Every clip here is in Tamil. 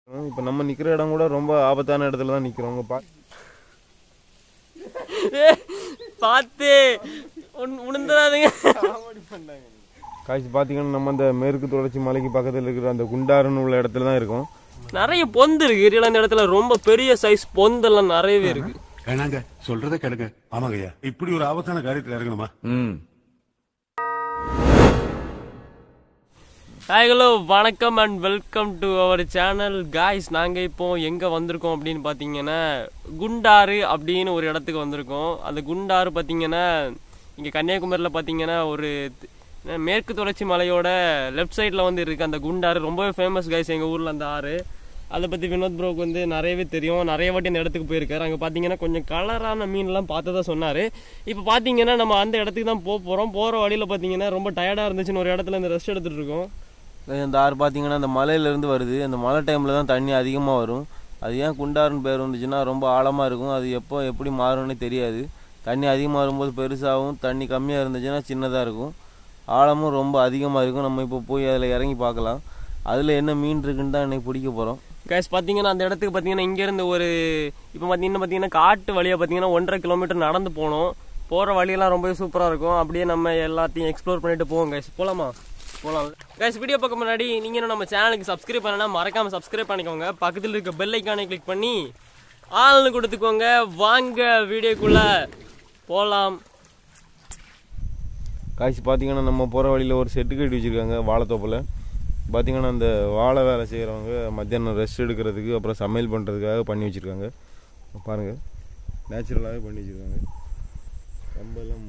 இப்போ நம்ம நிற்கிற இடம் கூட ரொம்ப ஆபத்தான இடத்துல தான் நிற்கிறோம் பா பார்த்து உணர்ந்துடாதீங்க காய்ச்சி பார்த்தீங்கன்னா நம்ம அந்த மேற்கு தொடர்ச்சி மலைக்கு பக்கத்தில் இருக்கிற அந்த குண்டாறுன்னு உள்ள இடத்துல தான் இருக்கோம் நிறைய பொந்து இருக்கு இரியலா இந்த இடத்துல ரொம்ப பெரிய சைஸ் பொந்தெல்லாம் நிறையவே இருக்கு வேணாங்க சொல்றத கேளுங்க ஆமாங்க ஐயா இப்படி ஒரு ஆபத்தான காரியத்துல இறங்கணுமா ஹாய் ஹலோ வணக்கம் and welcome to our channel guys நாங்கள் இப்போ எங்கே வந்திருக்கோம் அப்படின்னு பார்த்தீங்கன்னா குண்டாறு அப்படின்னு ஒரு இடத்துக்கு வந்திருக்கோம் அந்த குண்டாறு பார்த்தீங்கன்னா இங்கே கன்னியாகுமரியில் பார்த்தீங்கன்னா ஒரு தி- என்ன, மேற்கு தொடர்ச்சி மலையோட லெஃப்ட் சைடில் வந்து இருக்குது அந்த குண்டாறு ரொம்பவே ஃபேமஸ் காய்ஸ் எங்கள் ஊரில் அந்த ஆறு அதை பற்றி வினோத் ப்ரோக்கு வந்து நிறையவே தெரியும் நிறைய வாட்டி அந்த இடத்துக்கு போயிருக்காரு அங்கே பார்த்தீங்கன்னா கொஞ்சம் கலரான மீன்லாம் பார்த்ததா சொன்னார் இப்போ பார்த்தீங்கன்னா நம்ம அந்த இடத்துக்கு தான் போக போகிறோம் போகிற வழியில் பார்த்தீங்கன்னா ரொம்ப டயர்டாக இருந்துச்சுன்னு ஒரு இடத்துல இந்த ரெஸ்ட் எடுத்துகிட்டு இருக்கோம் இந்த ஆறு பார்த்தீங்கன்னா அந்த மலையிலேருந்து வருது அந்த மழை டைமில் தான் தண்ணி அதிகமாக வரும் அது ஏன் குண்டாறுன்னு பேர் வந்துச்சுன்னா ரொம்ப ஆழமாக இருக்கும் அது எப்போ எப்படி மாறும்னு தெரியாது தண்ணி அதிகமாக வரும்போது பெருசாகவும் தண்ணி கம்மியாக இருந்துச்சுன்னா சின்னதாக இருக்கும் ஆழமும் ரொம்ப அதிகமாக இருக்கும் நம்ம இப்போ போய் அதில் இறங்கி பார்க்கலாம் அதில் என்ன மீன் இருக்குன்னு தான் இன்னைக்கு பிடிக்க போகிறோம் கைஸ் பார்த்தீங்கன்னா அந்த இடத்துக்கு பார்த்தீங்கன்னா இங்கேருந்து ஒரு இப்போ பார்த்தீங்கன்னா பார்த்தீங்கன்னா காட்டு வழியாக பார்த்தீங்கன்னா ஒன்றரை கிலோமீட்டர் நடந்து போகணும் போகிற வழியெல்லாம் ரொம்பவே சூப்பராக இருக்கும் அப்படியே நம்ம எல்லாத்தையும் எக்ஸ்ப்ளோர் பண்ணிட்டு போவோம் கைஸ் போகலாமா போகலாம் கைஸ் வீடியோ பார்க்க முன்னாடி நீங்கள் இன்னும் நம்ம சேனலுக்கு சப்ஸ்கிரைப் பண்ணனா மறக்காமல் சப்ஸ்கிரைப் பண்ணிக்கோங்க பக்கத்தில் இருக்க பெல் ஐக்கானை கிளிக் பண்ணி ஆள்னு கொடுத்துக்கோங்க வாங்க வீடியோக்குள்ளே போகலாம் காய்ச்சி பார்த்தீங்கன்னா நம்ம போகிற வழியில் ஒரு செட்டு கட்டி வச்சுருக்காங்க வாழைத்தோப்பில் பார்த்தீங்கன்னா அந்த வாழை வேலை செய்கிறவங்க மத்தியானம் ரெஸ்ட் எடுக்கிறதுக்கு அப்புறம் சமையல் பண்ணுறதுக்காக பண்ணி வச்சுருக்காங்க பாருங்கள் நேச்சுரலாகவே பண்ணி வச்சுருக்காங்க ரொம்ப எல்லாம்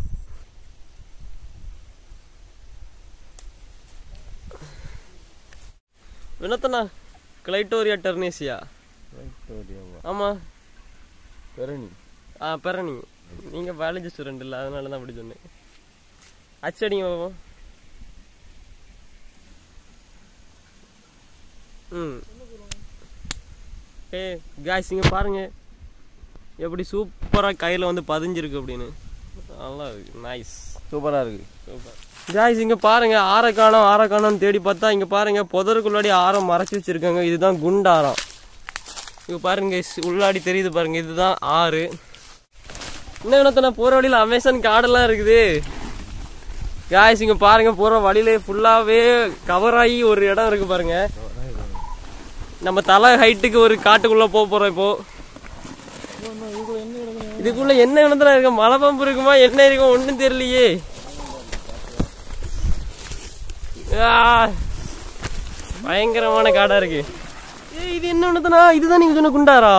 வினோத்தனா கிளைட்டோரியா டெர்னேசியா ஆமாம் பெரணி ஆ பெரணி நீங்கள் பயாலஜி ஸ்டூடெண்ட் இல்லை அதனால தான் அப்படி சொன்னேன் அச்சடிங்க பாப்போம் ம் ஏ காய்ஸ் இங்கே பாருங்க எப்படி சூப்பராக கையில் வந்து பதிஞ்சிருக்கு அப்படின்னு நல்லா இருக்கு நைஸ் சூப்பராக இருக்குது சூப்பர் காய்ஸ் இங்கே பாருங்க ஆரை காணோம் ஆரை காணோம்னு தேடி பார்த்தா இங்கே பாருங்க புதருக்குள்ளாடி ஆரம் மறைச்சி வச்சிருக்காங்க இதுதான் குண்டாரம் இங்க பாருங்க guys, உள்ளாடி தெரியுது பாருங்க இதுதான் ஆறு என்ன வினத்தனா போற வழியில அமேசான் காடெல்லாம் இருக்குது காய்ஸ் இங்க பாருங்க போற வழியில ஃபுல்லாவே கவர் ஆகி ஒரு இடம் இருக்கு பாருங்க நம்ம தலை ஹைட்டுக்கு ஒரு காட்டுக்குள்ள போக போறோம் இப்போ இதுக்குள்ள என்ன வினத்தனா இருக்கு மலை பம்பு இருக்குமா என்ன இருக்கும் ஒண்ணும் தெரியலையே ஆ, பயங்கரமான காடா இருக்கு ஏய் இது என்ன ஒண்ணுதானா இதுதான் நீங்க சொன்ன குண்டாரா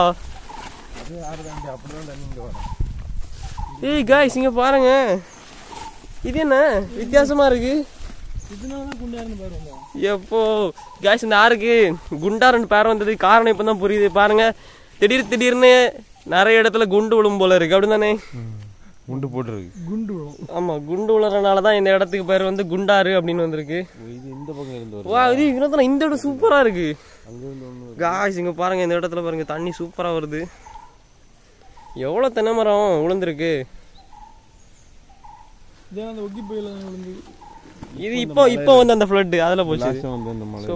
ஏய் காய்ஸ் இங்க பாருங்க இது என்ன வித்தியாசமா இருக்கு எப்போ காய்ஸ் இந்த ஆறுக்கு குண்டாரன் பேர் வந்தது காரணம் இப்பதான் புரியுது பாருங்க திடீர் திடீர்னு நிறைய இடத்துல குண்டு விழும் போல இருக்கு அப்படிதானே குண்டு போட்டுருக்கு ஆமா குண்டு விழுறனால தான் இந்த இடத்துக்கு பேர் வந்து குண்டாறு அப்படின்னு வந்திருக்கு இது இந்த பக்கம் இருந்து வரும் வா இது வினோதனா இந்த இடம் சூப்பரா இருக்கு அங்கேருந்து ஒன்று காய்ஸ் இங்க பாருங்க இந்த இடத்துல பாருங்க தண்ணி சூப்பரா வருது எவ்வளவு தென்னை மரம் விழுந்திருக்கு இது இப்போ இப்போ வந்து அந்த ஃப்ளட் அதுல போச்சு லாஸ்ட்டாக வந்து அந்த மலை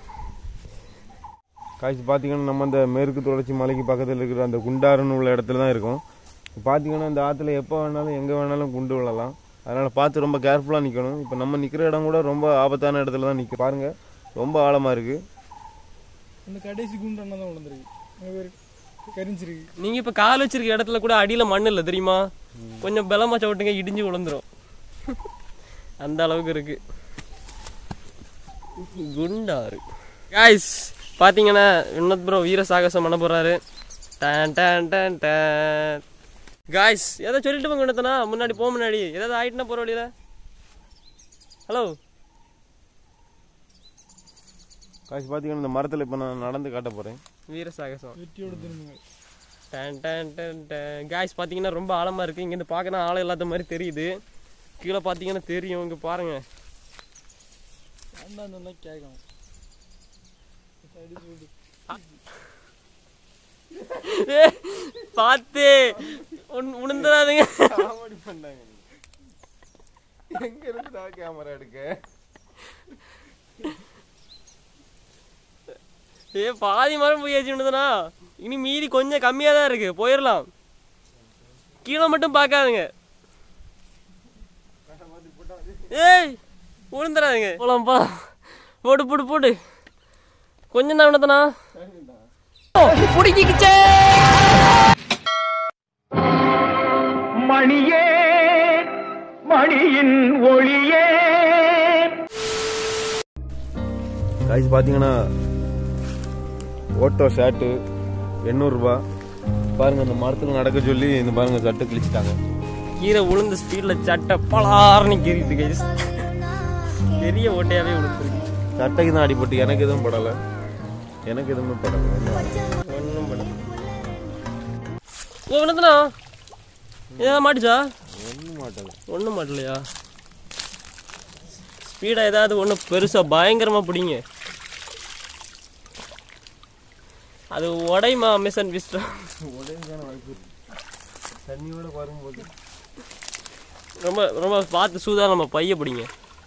காய்ச்சி பார்த்தீங்கன்னா நம்ம அந்த மேற்கு தொடர்ச்சி மலைக்கு பக்கத்தில் இருக்கிற அந்த குண்டாறுன்னு உள்ள இடத்துல தான் இருக்கோம் பார்த்தீங்கன்னா இந்த ஆற்றுல எப்போ வேணாலும் எங்கே வேணாலும் குண்டு விழலாம் அதனால் பார்த்து ரொம்ப கேர்ஃபுல்லாக நிற்கணும் இப்போ நம்ம நிற்கிற இடம் கூட ரொம்ப ஆபத்தான இடத்துல தான் நிற்க பாருங்க ரொம்ப ஆழமாக இருக்குது அந்த கடைசி குண்டு அண்ணா தான் விழுந்திருக்கு அங்க பேர் கரிஞ்சிருக்கு நீங்க இப்ப கால் வச்சிருக்க இடத்துல கூட அடியில மண் இல்ல தெரியுமா கொஞ்சம் பலமா சவுட்டுங்க இடிஞ்சு விழுந்துரும் அந்த அளவுக்கு இருக்கு குண்டாரு காய்ஸ் பாத்தீங்கன்னா வினோத் ப்ரோ வீர சாகசம் பண்ண போறாரு டன் டன் டன் டன் காய்ஸ் எதை சொல்லிட்டு போங்க வினோத்தனா முன்னாடி போக முன்னாடி ஏதாவது ஆயிட்டுனா போற வழியில ஹலோ காய்ச்சி பார்த்தீங்கன்னா இந்த மரத்தில் இப்போ நான் நடந்து காட்ட போகிறேன் வீர சாகசம் வெட்டியோட திரும்புங்க டன் டன் டன் டன் காய்ஸ் பார்த்தீங்கன்னா ரொம்ப ஆழமாக இருக்குது இங்கேருந்து பார்க்கணும் ஆழம் இல்லாத மாதிரி தெரியுது கீழே பார்த்தீங்கன்னா தெரியும் இங்கே பாருங்க அண்ணா நல்லா கேட்கும் அடிச்சு விடு பார்த்து உணர்ந்துடாதீங்க காமெடி பண்ணாங்க எங்க இருந்து கேமரா எடுக்க ஏ பாதி மரம் போயாச்சுன்னுதுண்ணா இனி மீதி கொஞ்சம் கம்மியாக தான் இருக்கு போயிடலாம் கீழே மட்டும் பார்க்காதுங்க ஏய் விழுந்துடாதுங்க போலாம் போலாம் போடு போடு போடு கொஞ்சம் தான் வினத்தனா பிடிக்கிச்சே மணியே மணியின் ஒளியே காய்ஸ் பார்த்தீங்கன்னா ஓட்டோ ஷர்ட்டு எண்ணூறுரூபா பாருங்க இந்த மரத்தில் நடக்க சொல்லி இந்த பாருங்க சட்டை கிழிச்சிட்டாங்க கீரை உளுந்த ஸ்பீடில் சட்டை பலார்னு கீறிட்டு கைஸ் பெரிய ஓட்டையாவே விழுந்துருக்கு சட்டைக்கு தான் அடிபட்டு எனக்கு எதுவும் படலை எனக்கு எதுவுமே படலை ஒன்றும் பண்ண ஏ வினத்தனா ஏதாவது மாட்டுச்சா ஒன்றும் மாட்டலை ஒன்றும் மாட்டலையா ஸ்பீடாக ஏதாவது ஒன்று பெருசாக பயங்கரமாக பிடிங்க அது உடைமா மிஸ் அண்ட் விஸ்டா தண்ணியோட வரும்போது ரொம்ப ரொம்ப பார்த்து சூதா நம்ம பைய பிடிங்க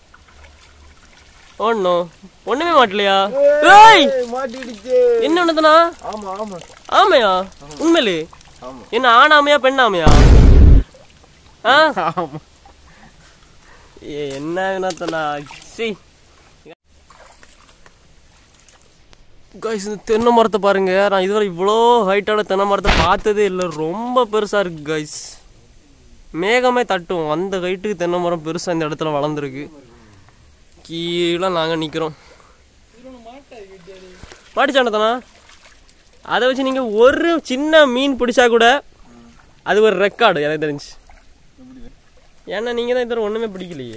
ஒன்றும் ஒன்றுமே மாட்டலையா ஏய் மாட்டிடுச்சு என்ன ஒன்றுதானா ஆமா ஆமா ஆமையா உண்மையிலே என்ன ஆணாமையா பெண்ணாமையா ஆ ஆமா ஏ, என்ன வினத்தனா சி கைஸ் இந்த தென்னை மரத்தை பாருங்க நான் இதுவரை இவ்வளோ ஹைட்டான தென்னை மரத்தை பார்த்ததே இல்லை ரொம்ப பெருசா இருக்கு கைஸ் மேகமே தட்டும் அந்த ஹைட்டுக்கு தென்னை மரம் பெருசா இந்த இடத்துல வளர்ந்துருக்கு கீழே நாங்கள் நிற்கிறோம் மாட்டிச்சாண்டத்தனா அதை வச்சு நீங்கள் ஒரு சின்ன மீன் பிடிச்சா கூட அது ஒரு ரெக்கார்டு எனக்கு தெரிஞ்சு ஏன்னா நீங்கள் தான் இதுவரை ஒன்றுமே பிடிக்கலையே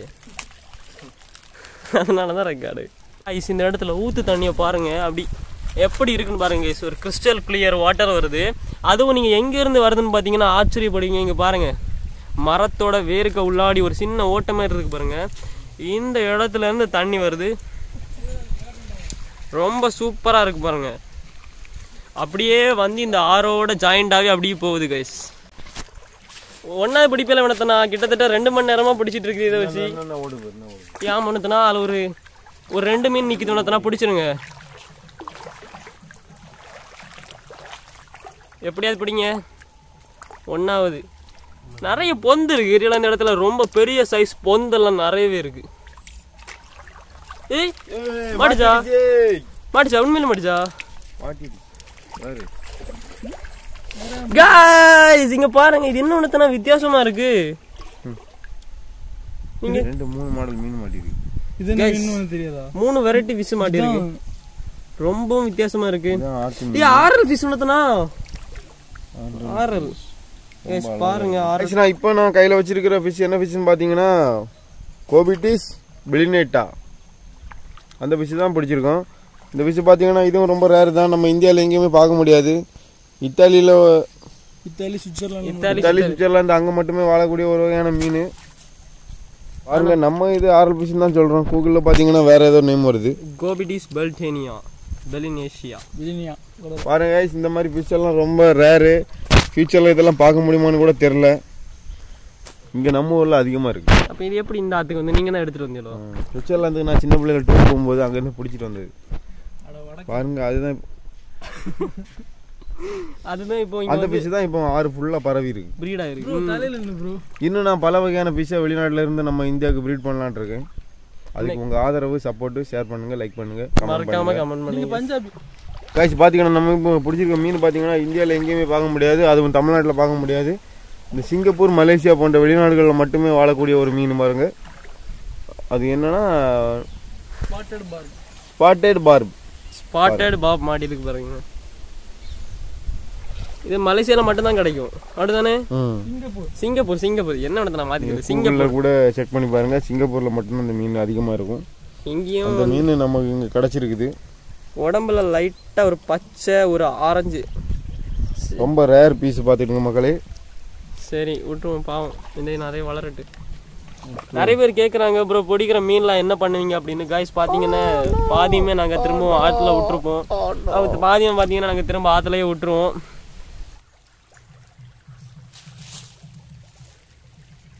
அதனால தான் ரெக்கார்டு ஐஸ் இந்த இடத்துல ஊற்று தண்ணியை பாருங்க அப்படி எப்படி இருக்குன்னு பாருங்க guys. ஒரு கிறிஸ்டல் கிளியர் வாட்டர் வருது அதுவும் நீங்கள் எங்கேருந்து வருதுன்னு பார்த்தீங்கன்னா ஆச்சரியப்படுவீங்க இங்கே பாருங்க மரத்தோட வேருக்கு உள்ளாடி ஒரு சின்ன ஓட்டமே இருக்கு பாருங்க இந்த இடத்துல இருந்து தண்ணி வருது ரொம்ப சூப்பராக இருக்கு பாருங்க அப்படியே வந்து இந்த ஆறோட ஜாயிண்டாகவே அப்படியே போகுது கைஸ் ஒன்னாவது பிடிப்பில வேணத்தனா கிட்டத்தட்ட ரெண்டு மணி நேரமா பிடிச்சிட்டு இருக்குது இதை வச்சு ஓடு பாரு, என்ன ஓடு ஏன் ஒன்றுத்தனா அதில் ஒரு ஒரு ரெண்டு மீன் நிற்கிது ஒன்றத்தனா பிடிச்சிருங்க எப்படியாவது பிடிங்க ஒன்றாவது நிறைய பொந்து இருக்கு ஏரியால இந்த இடத்துல ரொம்ப பெரிய சைஸ் பொந்தெல்லாம் நிறையவே இருக்கு ஏய் மாட்டுச்சா மாட்டுச்சா உண்மையில மாட்டுச்சா மாட்டிடுச்சு பாரு காய்ஸ் இங்க பாருங்க இது என்ன ஒன்றுத்தனா வித்தியாசமா இருக்கு நீங்க ரெண்டு மூணு மாடல் மீன் மாட்டிருக்கு இது என்ன Guys. இன்னும் தெரியாதா மூணு வெரைட்டி ஃபிஷ் மாட்டிருக்கு ரொம்பவும் வித்தியாசமா இருக்கு இதான் ஆத்து ஏய் ஆரல் ஃபிஷ் ஒன்றுத்தனா ஆரல் எஸ் பாருங்க ஆரல் ஆக்சுவலா இப்போ நான் கையில் வச்சிருக்கிற ஃபிஷ் என்ன ஃபிஷ்னு பார்த்தீங்கன்னா கோபிட்டிஸ் பிளினேட்டா அந்த ஃபிஷ் தான் பிடிச்சிருக்கோம் இந்த ஃபிஷ் பார்த்தீங்கன்னா இதுவும் ரொம்ப ரேர் தான் நம்ம இந்தியாவில் எங்கேயுமே பார்க்க முடியாது இத்தாலியில் Italy Switzerland Italy Italy Switzerland அங்கே மட்டுமே வாழக்கூடிய ஒரு வகையான மீன் பாருங்க நம்ம இது ஆரல் ஃபிஷ் தான் சொல்கிறோம் கூகுளில் பார்த்தீங்கன்னா வேற ஏதோ நேம் வருது கோபிடிஸ் பெல்டேனியா பெலினேஷியா பிரியாணியா பாருங்க guys, இந்த மாதிரி ஃபிஷ் எல்லாம் ரொம்ப ரேரு ஃபியூச்சரில் இதெல்லாம் பார்க்க முடியுமான்னு கூட தெரில இங்கே நம்ம ஊரில் அதிகமாக இருக்குது அப்ப இது எப்படி இந்த ஆத்துக்கு வந்து நீங்க தான் எடுத்துட்டு வந்தீங்களோ சுவிட்சர்லாந்துக்கு நான் சின்ன பிள்ளைகள் டூர் போகும்போது அங்கேருந்து பிடிச்சிட்டு வந்தது பாருங்க அதுதான் அதுதான் இப்போ இங்க அந்த வந்து ஃபிஷ் தான் இப்போ ஆறு ஃபுல்லாக பரவி இருக்கு பிரீட் ஆயிருக்கு ப்ரோ தலையில இருந்து ப்ரோ இன்னும் நான் பல வகையான ஃபிஷ்ஷை வெளிநாட்டுல இருந்து நம்ம இந்தியாவுக்கு ப்ரீட் பண்ணலாம்னு இருக்கேன் அதுக்கு உங்கள் ஆதரவு சப்போர்ட்டு ஷேர் பண்ணுங்க லைக் பண்ணுங்க கமெண்ட் மறக்காம பண்ணுங்க கமெண்ட் நீங்க பண்ணுங்க பஞ்சாபி காய்ச்சி பார்த்தீங்கன்னா நம்ம இப்போ பிடிச்சிருக்க மீன் பார்த்தீங்கன்னா இந்தியாவில் எங்கேயுமே பார்க்க முடியாது அதுவும் தமிழ்நாட்டில் பார்க்க முடியாது இந்த சிங்கப்பூர் மலேசியா போன்ற வெளிநாடுகளில் மட்டுமே வாழக்கூடிய ஒரு மீன் பாருங்க அது என்னன்னா spotted barb spotted barb spotted பாப் மாட்டிருக்கு பாருங்க இது மலேசியால மட்டும் தான் கிடைக்கும் அப்படிதானே சிங்கப்பூர் சிங்கப்பூர் சிங்கப்பூர் என்ன நடத்த நான் மாத்திக்கிறது சிங்கப்பூர்ல சிங்கப்பூர் கூட செக் பண்ணி பாருங்க சிங்கப்பூர்ல மட்டும்தான் இந்த மீன் அதிகமா இருக்கும் இங்கேயும் அந்த மீன் நமக்கு இங்க கிடைச்சிருக்குது உடம்புல லைட்டா ஒரு பச்சை ஒரு ஆரஞ்சு ரொம்ப ரேர் பீஸ் பார்த்துட்டுங்க மக்களே சரி விட்டுருவோம் பாவம் இந்த நிறைய வளரட்டு நிறைய பேர் கேட்குறாங்க ப்ரோ பிடிக்கிற மீன்லாம் என்ன பண்ணுவீங்க அப்படின்னு காய்ஸ் பார்த்தீங்கன்னா பாதியுமே நாங்கள் திரும்ப ஆற்றுல விட்டுருப்போம் அது பாதியம் பார்த்தீங்கன்னா நாங்கள் திரும்ப ஆற்றுலயே விட்டுருவோம்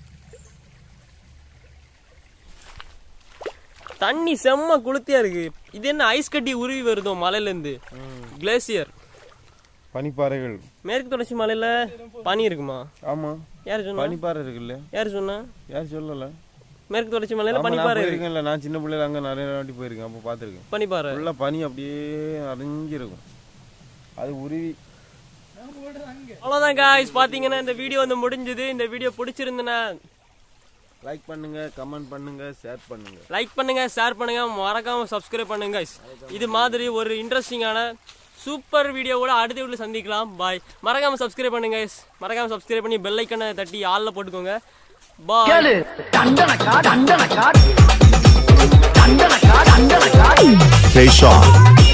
தண்ணி செம்ம குளுத்தியா இருக்கு இது என்ன ஐஸ் கட்டி உருவி வருதோ மலையிலேருந்து கிளேசியர் பனிப்பாறைகள் மேற்கு தொடர்ச்சி மலையில பனி இருக்குமா ஆமாம் யார் சொன்னா பனிப்பாறை இருக்குல்ல யார் சொன்னா யார் சொல்லலை மேற்கு தொடர்ச்சி மலையில ஆமா, நான் பனிப்பாறை இருக்கு போயிருக்கேன்ல நான் சின்ன பிள்ளைல அங்கே நிறைய வாட்டி போயிருக்கேன் அப்போ பார்த்துருக்கேன் பனிப்பாறை ஃபுல்லாக பனி அப்படியே அடைஞ்சிருக்கும் அது உருவி அவ்வளோதான் காய்ஸ் பார்த்தீங்கன்னா இந்த வீடியோ வந்து முடிஞ்சது இந்த வீடியோ பிடிச்சிருந்தனா லைக் பண்ணுங்க கமெண்ட் பண்ணுங்க ஷேர் பண்ணுங்க லைக் பண்ணுங்க ஷேர் பண்ணுங்க மறக்காம சப்ஸ்கிரைப் பண்ணுங்க guys. இது மாதிரி ஒரு இன்ட்ரெஸ்டிங்கான சூப்பர் வீடியோவோட அடுத்த வீடியோ சந்திக்கலாம் பாய் மறக்காம சப்ஸ்கிரைப் பண்ணுங்க guys. மறக்காம சப்ஸ்கிரைப் பண்ணி பெல் ஐக்கனை தட்டி ஆள்ல போட்டுக்கோங்க பாய் கேளு தண்டனக்கா தண்டனக்கா தண்டனக்கா தண்டனக்கா K Shaw.